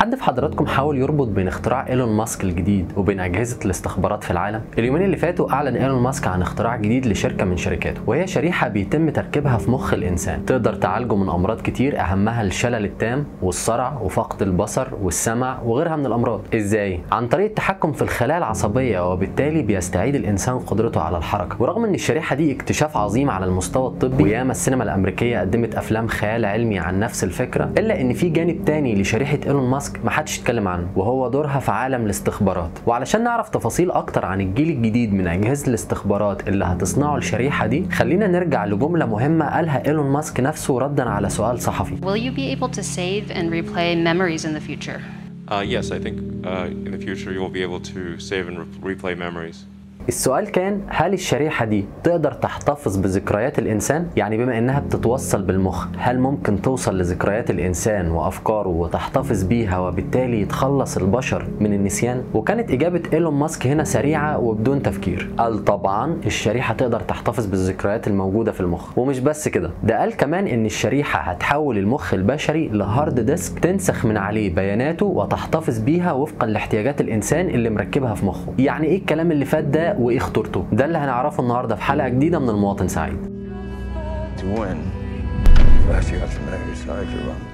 حد في حضراتكم حاول يربط بين اختراع ايلون ماسك الجديد وبين اجهزه الاستخبارات في العالم اليومين اللي فاتوا اعلن ايلون ماسك عن اختراع جديد لشركه من شركاته وهي شريحه بيتم تركيبها في مخ الانسان تقدر تعالجه من امراض كتير اهمها الشلل التام والصرع وفقد البصر والسمع وغيرها من الامراض ازاي عن طريق التحكم في الخلايا العصبيه وبالتالي بيستعيد الانسان قدرته على الحركه ورغم ان الشريحه دي اكتشاف عظيم على المستوى الطبي وياما السينما الامريكيه قدمت افلام خيال علمي عن نفس الفكره الا ان في جانب تاني لشريحه ايلون ماسك ما حدش اتكلم عنه وهو دورها في عالم الاستخبارات وعلشان نعرف تفاصيل اكتر عن الجيل الجديد من اجهزه الاستخبارات اللي هتصنعه الشريحه دي خلينا نرجع لجمله مهمه قالها ايلون ماسك نفسه ردا على سؤال صحفي Will you be able to save and replay memories in the future? Uh, yes, I think uh, in the future you will be able to save and re- replay memories. السؤال كان هل الشريحة دي تقدر تحتفظ بذكريات الإنسان؟ يعني بما إنها بتتوصل بالمخ هل ممكن توصل لذكريات الإنسان وأفكاره وتحتفظ بيها وبالتالي يتخلص البشر من النسيان؟ وكانت إجابة إيلون ماسك هنا سريعة وبدون تفكير قال طبعا الشريحة تقدر تحتفظ بالذكريات الموجودة في المخ ومش بس كده ده قال كمان إن الشريحة هتحول المخ البشري لهارد ديسك تنسخ من عليه بياناته وتحتفظ بيها وفقا لاحتياجات الإنسان اللي مركبها في مخه يعني إيه الكلام اللي فات ده وايه خطورته ده اللي هنعرفه النهارده في حلقه جديده من المواطن سعيد To win, first you have to know whose side you're on.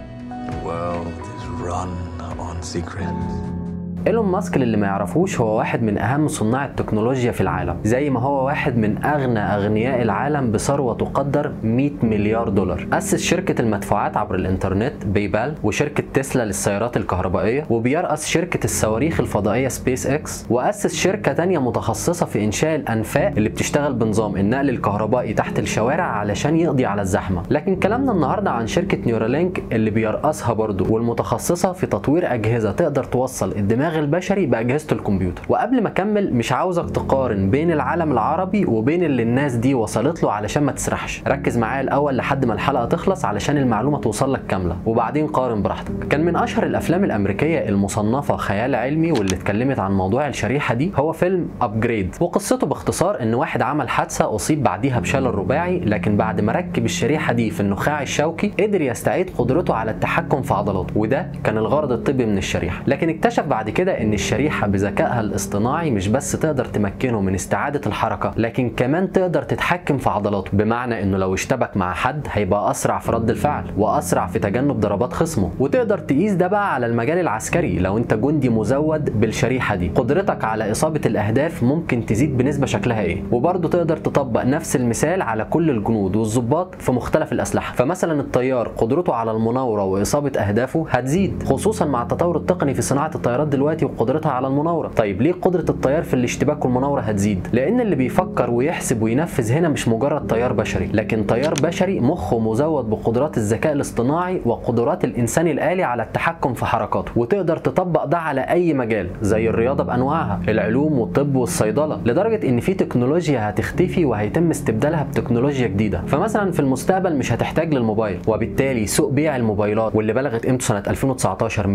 The world is run on secrets. ايلون ماسك اللي ما يعرفوش هو واحد من اهم صناع التكنولوجيا في العالم زي ما هو واحد من اغنى اغنياء العالم بثروه تقدر 100 مليار دولار اسس شركه المدفوعات عبر الانترنت بايبال وشركه تسلا للسيارات الكهربائيه وبيرأس شركه الصواريخ الفضائيه سبيس اكس واسس شركه تانية متخصصه في انشاء الانفاق اللي بتشتغل بنظام النقل الكهربائي تحت الشوارع علشان يقضي على الزحمه لكن كلامنا النهارده عن شركه نيورالينك اللي بيرأسها برضه والمتخصصه في تطوير اجهزه تقدر توصل الدماغ البشري باجهزه الكمبيوتر وقبل ما اكمل مش عاوزك تقارن بين العالم العربي وبين اللي الناس دي وصلت له علشان ما تسرحش ركز معايا الاول لحد ما الحلقه تخلص علشان المعلومه توصل لك كامله وبعدين قارن براحتك كان من اشهر الافلام الامريكيه المصنفه خيال علمي واللي اتكلمت عن موضوع الشريحه دي هو فيلم ابجريد وقصته باختصار ان واحد عمل حادثه اصيب بعديها بشلل رباعي لكن بعد ما ركب الشريحه دي في النخاع الشوكي قدر يستعيد قدرته على التحكم في عضلاته وده كان الغرض الطبي من الشريحه لكن اكتشف بعد كده ان الشريحه بذكائها الاصطناعي مش بس تقدر تمكنه من استعاده الحركه لكن كمان تقدر تتحكم في عضلاته بمعنى انه لو اشتبك مع حد هيبقى اسرع في رد الفعل واسرع في تجنب ضربات خصمه وتقدر تقيس ده بقى على المجال العسكري لو انت جندي مزود بالشريحه دي قدرتك على اصابه الاهداف ممكن تزيد بنسبه شكلها ايه وبرضه تقدر تطبق نفس المثال على كل الجنود والضباط في مختلف الاسلحه فمثلا الطيار قدرته على المناوره واصابه اهدافه هتزيد خصوصا مع التطور التقني في صناعه الطيارات دلوقتي وقدرتها على المناوره طيب ليه قدره الطيار في الاشتباك والمناوره هتزيد لان اللي بيفكر ويحسب وينفذ هنا مش مجرد طيار بشري لكن طيار بشري مخه مزود بقدرات الذكاء الاصطناعي وقدرات الانسان الالي على التحكم في حركاته وتقدر تطبق ده على اي مجال زي الرياضه بانواعها العلوم والطب والصيدله لدرجه ان في تكنولوجيا هتختفي وهيتم استبدالها بتكنولوجيا جديده فمثلا في المستقبل مش هتحتاج للموبايل وبالتالي سوق بيع الموبايلات واللي بلغت قيمته سنه 2019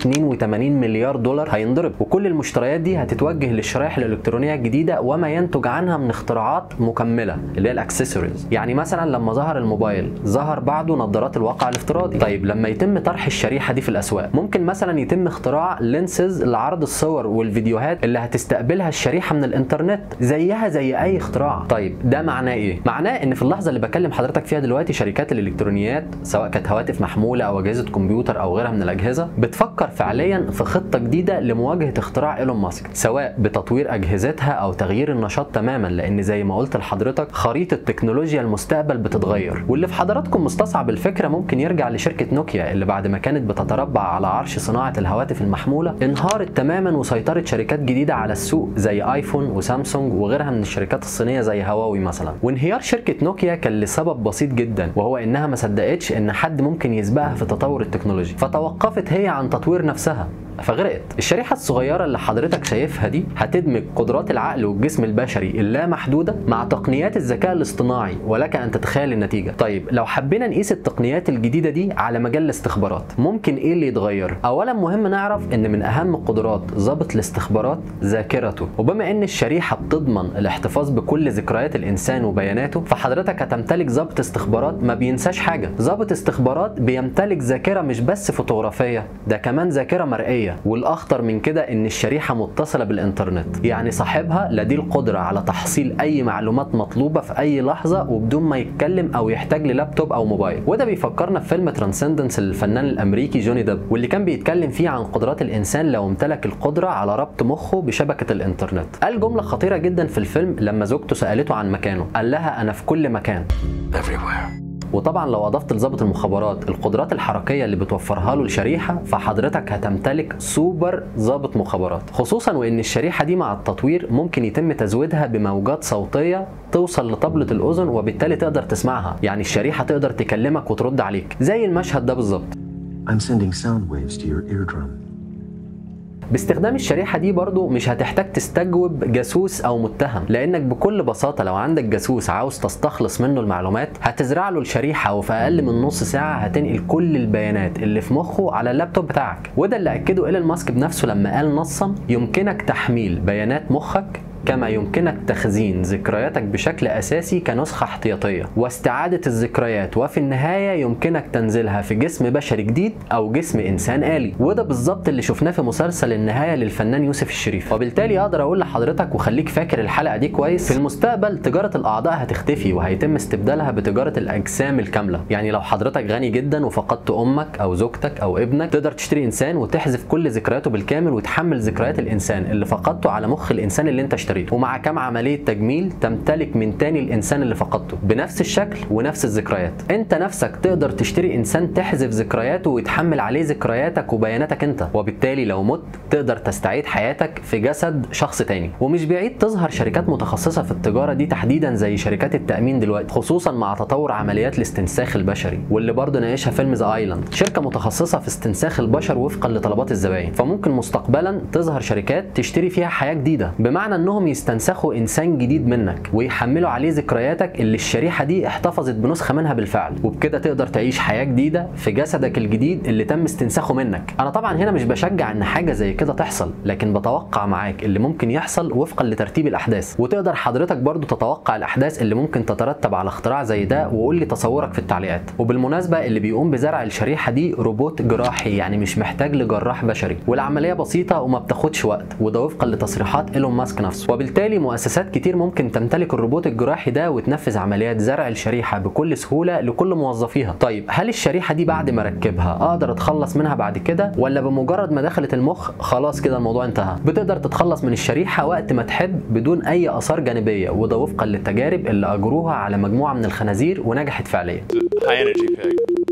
282 مليار دولار هينضرب وكل المشتريات دي هتتوجه للشرائح الالكترونيه الجديده وما ينتج عنها من اختراعات مكمله اللي هي الاكسسوارز يعني مثلا لما ظهر الموبايل ظهر بعده نظارات الواقع الافتراضي طيب لما يتم طرح الشريحه دي في الاسواق ممكن مثلا يتم اختراع لينسز لعرض الصور والفيديوهات اللي هتستقبلها الشريحه من الانترنت زيها زي اي اختراع طيب ده معناه ايه معناه ان في اللحظه اللي بكلم حضرتك فيها دلوقتي شركات الالكترونيات سواء كانت هواتف محموله او اجهزه كمبيوتر او غيرها من الاجهزه بتفكر فعليا في خطه جديده لمواجهه اختراع ايلون ماسك سواء بتطوير اجهزتها او تغيير النشاط تماما لان زي ما قلت لحضرتك خريطه تكنولوجيا المستقبل بتتغير واللي في حضراتكم مستصعب الفكره ممكن يرجع لشركه نوكيا اللي بعد ما كانت بتتربع على عرش صناعه الهواتف المحموله انهارت تماما وسيطرت شركات جديده على السوق زي ايفون وسامسونج وغيرها من الشركات الصينيه زي هواوي مثلا وانهيار شركه نوكيا كان لسبب بسيط جدا وهو انها ما صدقتش ان حد ممكن يسبقها في تطور التكنولوجيا فتوقفت هي عن تطوير نفسها فغرقت الشريحه الصغيره اللي حضرتك شايفها دي هتدمج قدرات العقل والجسم البشري اللامحدوده مع تقنيات الذكاء الاصطناعي ولك ان تتخيل النتيجه طيب لو حبينا نقيس التقنيات الجديده دي على مجال الاستخبارات ممكن ايه اللي يتغير اولا مهم نعرف ان من اهم قدرات ضابط الاستخبارات ذاكرته وبما ان الشريحه بتضمن الاحتفاظ بكل ذكريات الانسان وبياناته فحضرتك هتمتلك ضابط استخبارات ما بينساش حاجه ضابط استخبارات بيمتلك ذاكره مش بس فوتوغرافيه ده كمان ذاكره مرئيه والاخطر من كده ان الشريحه متصله بالانترنت يعني صاحبها لديه القدره على تحصيل اي معلومات مطلوبه في اي لحظه وبدون ما يتكلم او يحتاج للابتوب او موبايل وده بيفكرنا في فيلم ترانسندنس للفنان الامريكي جوني ديب واللي كان بيتكلم فيه عن قدرات الانسان لو امتلك القدره على ربط مخه بشبكه الانترنت قال جمله خطيره جدا في الفيلم لما زوجته سالته عن مكانه قال لها انا في كل مكان Everywhere. وطبعا لو اضفت لضابط المخابرات القدرات الحركيه اللي بتوفرها له الشريحه فحضرتك هتمتلك سوبر ضابط مخابرات خصوصا وان الشريحه دي مع التطوير ممكن يتم تزويدها بموجات صوتيه توصل لطبلة الأذن وبالتالي تقدر تسمعها يعني الشريحة تقدر تكلمك وترد عليك زي المشهد ده بالظبط I'm sending sound waves to your eardrum. باستخدام الشريحة دي برضو مش هتحتاج تستجوب جاسوس أو متهم لأنك بكل بساطة لو عندك جاسوس عاوز تستخلص منه المعلومات هتزرع له الشريحة وفي أقل من نص ساعة هتنقل كل البيانات اللي في مخه على اللابتوب بتاعك وده اللي أكده إيلون ماسك بنفسه لما قال نصا يمكنك تحميل بيانات مخك كما يمكنك تخزين ذكرياتك بشكل أساسي كنسخة احتياطية واستعادة الذكريات وفي النهاية يمكنك تنزيلها في جسم بشري جديد أو جسم إنسان آلي وده بالظبط اللي شفناه في مسلسل النهاية للفنان يوسف الشريف وبالتالي أقدر أقول لحضرتك وخليك فاكر الحلقة دي كويس في المستقبل تجارة الأعضاء هتختفي وهيتم استبدالها بتجارة الأجسام الكاملة يعني لو حضرتك غني جدا وفقدت أمك أو زوجتك أو ابنك تقدر تشتري إنسان وتحذف كل ذكرياته بالكامل وتحمل ذكريات الإنسان اللي فقدته على مخ الإنسان اللي أنت اشتريته ومع كام عملية تجميل تمتلك من تاني الإنسان اللي فقدته بنفس الشكل ونفس الذكريات أنت نفسك تقدر تشتري إنسان تحذف ذكرياته ويتحمل عليه ذكرياتك وبياناتك أنت وبالتالي لو مت تقدر تستعيد حياتك في جسد شخص تاني ومش بعيد تظهر شركات متخصصة في التجارة دي تحديدا زي شركات التأمين دلوقتي خصوصا مع تطور عمليات الاستنساخ البشري واللي برضه ناقشها فيلم ذا ايلاند شركة متخصصة في استنساخ البشر وفقا لطلبات الزبائن فممكن مستقبلا تظهر شركات تشتري فيها حياة جديدة بمعنى انهم يستنسخوا انسان جديد منك ويحملوا عليه ذكرياتك اللي الشريحة دي احتفظت بنسخة منها بالفعل وبكده تقدر تعيش حياة جديدة في جسدك الجديد اللي تم استنساخه منك انا طبعا هنا مش بشجع ان حاجة زي كده تحصل لكن بتوقع معاك اللي ممكن يحصل وفقا لترتيب الاحداث وتقدر حضرتك برضو تتوقع الاحداث اللي ممكن تترتب على اختراع زي ده وقول لي تصورك في التعليقات وبالمناسبة اللي بيقوم بزرع الشريحة دي روبوت جراحي يعني مش محتاج لجراح بشري والعملية بسيطة وما بتاخدش وقت وده وفقا لتصريحات ايلون ماسك نفسه وبالتالي مؤسسات كتير ممكن تمتلك الروبوت الجراحي ده وتنفذ عمليات زرع الشريحة بكل سهولة لكل موظفيها طيب هل الشريحة دي بعد ما اركبها اقدر اتخلص منها بعد كده ولا بمجرد ما دخلت المخ خلاص كده الموضوع انتهى بتقدر تتخلص من الشريحة وقت ما تحب بدون اي اثار جانبية وده وفقا للتجارب اللي اجروها على مجموعة من الخنازير ونجحت فعليا It's a high energy pig.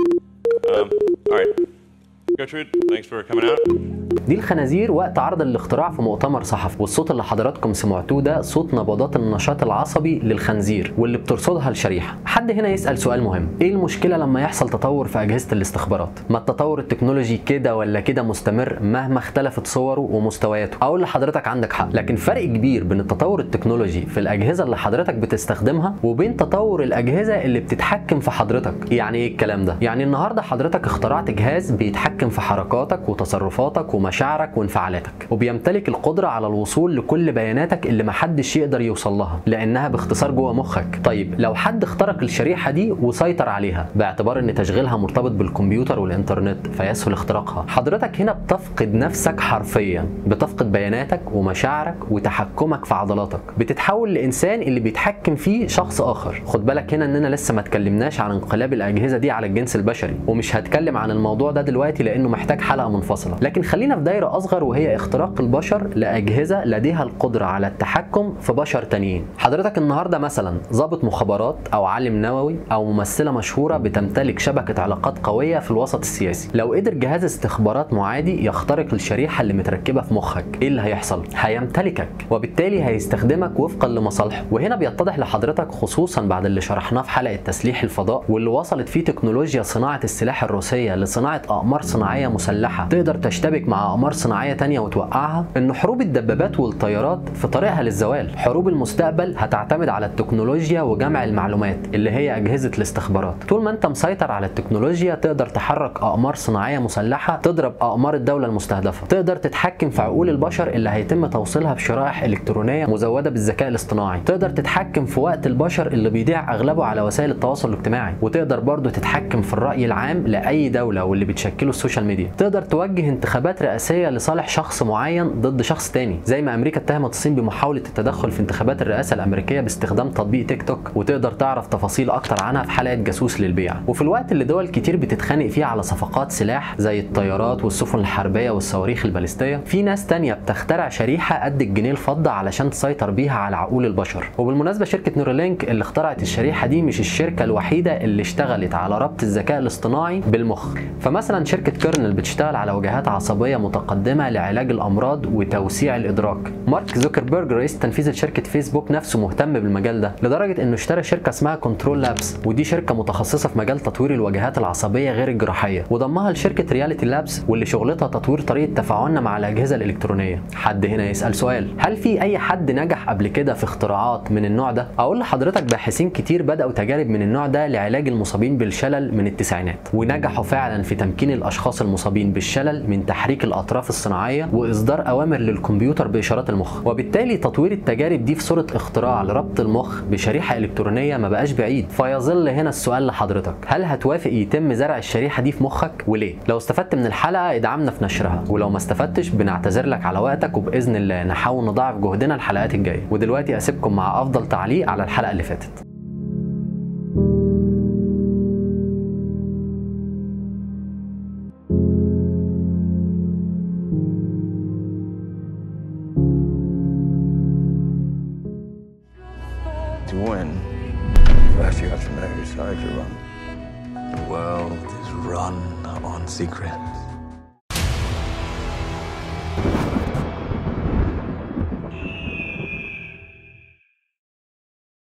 Um, all right. Gertrude, thanks for coming out. دي الخنازير وقت عرض الاختراع في مؤتمر صحفي والصوت اللي حضراتكم سمعتوه ده صوت نبضات النشاط العصبي للخنزير واللي بترصدها الشريحه حد هنا يسال سؤال مهم ايه المشكله لما يحصل تطور في اجهزه الاستخبارات ما التطور التكنولوجي كده ولا كده مستمر مهما اختلفت صوره ومستوياته اقول لحضرتك عندك حق لكن فرق كبير بين التطور التكنولوجي في الاجهزه اللي حضرتك بتستخدمها وبين تطور الاجهزه اللي بتتحكم في حضرتك يعني ايه الكلام ده يعني النهارده حضرتك اخترعت جهاز بيتحكم في حركاتك وتصرفاتك ومشاعرك وانفعالاتك وبيمتلك القدره على الوصول لكل بياناتك اللي محدش يقدر يوصل لها لانها باختصار جوه مخك طيب لو حد اخترق الشريحه دي وسيطر عليها باعتبار ان تشغيلها مرتبط بالكمبيوتر والانترنت فيسهل اختراقها حضرتك هنا بتفقد نفسك حرفيا بتفقد بياناتك ومشاعرك وتحكمك في عضلاتك بتتحول لانسان اللي بيتحكم فيه شخص اخر خد بالك هنا اننا لسه ما اتكلمناش عن انقلاب الاجهزه دي على الجنس البشري ومش هتكلم عن الموضوع ده دلوقتي لانه محتاج حلقه منفصله لكن خلينا في دايره اصغر وهي اختراق البشر لاجهزه لديها القدره على التحكم في بشر تانيين حضرتك النهارده مثلا ضابط مخابرات او عالم نووي او ممثله مشهوره بتمتلك شبكه علاقات قويه في الوسط السياسي لو قدر جهاز استخبارات معادي يخترق الشريحه اللي متركبه في مخك ايه اللي هيحصل هيمتلكك وبالتالي هيستخدمك وفقا لمصالحه وهنا بيتضح لحضرتك خصوصا بعد اللي شرحناه في حلقه تسليح الفضاء واللي وصلت فيه تكنولوجيا صناعه السلاح الروسيه لصناعه اقمار صناعيه مسلحه تقدر تشتبك مع مع اقمار صناعيه تانية وتوقعها ان حروب الدبابات والطيارات في طريقها للزوال حروب المستقبل هتعتمد على التكنولوجيا وجمع المعلومات اللي هي اجهزه الاستخبارات طول ما انت مسيطر على التكنولوجيا تقدر تحرك اقمار صناعيه مسلحه تضرب اقمار الدوله المستهدفه تقدر تتحكم في عقول البشر اللي هيتم توصيلها بشرائح الكترونيه مزوده بالذكاء الاصطناعي تقدر تتحكم في وقت البشر اللي بيضيع اغلبه على وسائل التواصل الاجتماعي وتقدر برضه تتحكم في الراي العام لاي دوله واللي بتشكله السوشيال ميديا تقدر توجه انتخابات رئاسيه لصالح شخص معين ضد شخص تاني زي ما امريكا اتهمت الصين بمحاوله التدخل في انتخابات الرئاسه الامريكيه باستخدام تطبيق تيك توك وتقدر تعرف تفاصيل اكتر عنها في حلقه جاسوس للبيع وفي الوقت اللي دول كتير بتتخانق فيه على صفقات سلاح زي الطيارات والسفن الحربيه والصواريخ الباليستيه في ناس تانية بتخترع شريحه قد الجنيه الفضه علشان تسيطر بيها على عقول البشر وبالمناسبه شركه نورالينك اللي اخترعت الشريحه دي مش الشركه الوحيده اللي اشتغلت على ربط الذكاء الاصطناعي بالمخ فمثلا شركه كيرنل بتشتغل على وجهات عصبيه متقدمه لعلاج الامراض وتوسيع الادراك مارك زوكربيرج رئيس تنفيذي لشركه فيسبوك نفسه مهتم بالمجال ده لدرجه انه اشترى شركه اسمها كنترول لابس ودي شركه متخصصه في مجال تطوير الواجهات العصبيه غير الجراحيه وضمها لشركه رياليتي لابس واللي شغلتها تطوير طريقه تفاعلنا مع الاجهزه الالكترونيه حد هنا يسال سؤال هل في اي حد نجح قبل كده في اختراعات من النوع ده اقول لحضرتك باحثين كتير بداوا تجارب من النوع ده لعلاج المصابين بالشلل من التسعينات ونجحوا فعلا في تمكين الاشخاص المصابين بالشلل من تحريك الاطراف الصناعيه واصدار اوامر للكمبيوتر باشارات المخ وبالتالي تطوير التجارب دي في صوره اختراع لربط المخ بشريحه الكترونيه ما بقاش بعيد فيظل هنا السؤال لحضرتك هل هتوافق يتم زرع الشريحه دي في مخك وليه لو استفدت من الحلقه ادعمنا في نشرها ولو ما استفدتش بنعتذر لك على وقتك وباذن الله نحاول نضاعف جهدنا الحلقات الجايه ودلوقتي اسيبكم مع افضل تعليق على الحلقه اللي فاتت To win, first you have to know whose side you're on. The world is run on secrets.